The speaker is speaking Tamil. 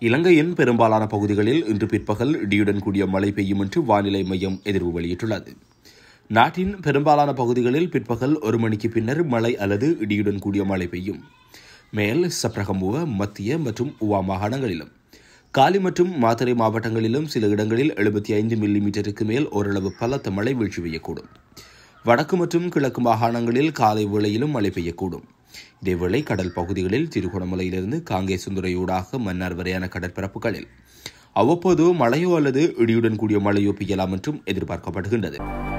இலங்கையின் பெரும்பாலான பகுதிகளில் இன்று பிற்பகல் இடியுடன் கூடிய மழை பெய்யும் என்று வானிலை மையம் எதிர்வு வெளியிட்டுள்ளது நாட்டின் பெரும்பாலான பகுதிகளில் பிற்பகல் ஒரு மணிக்கு பின்னர் மழை அல்லது இடியுடன் கூடிய மழை பெய்யும் மேல் சப்ரகமுவ மத்திய மற்றும் உவா மாகாணங்களிலும் காலி மற்றும் மாத்தறை மாவட்டங்களிலும் சில இடங்களில் எழுபத்தி ஐந்து மில்லிமீட்டருக்கு மேல் ஓரளவு பலத்த மழை வீழ்ச்சி பெய்யக்கூடும் வடக்கு மற்றும் கிழக்கு மாகாணங்களில் காலை வேளையிலும் மழை பெய்யக்கூடும் இதேவேளை கடல் பகுதிகளில் திருகோணமலையிலிருந்து காங்கேசுந்துறையூடாக மன்னார் வரையான கடற்பரப்புகளில் அவ்வப்போது மழையோ அல்லது இடியுடன் கூடிய மழையோ பெய்யலாம் என்றும் எதிர்பார்க்கப்படுகின்றது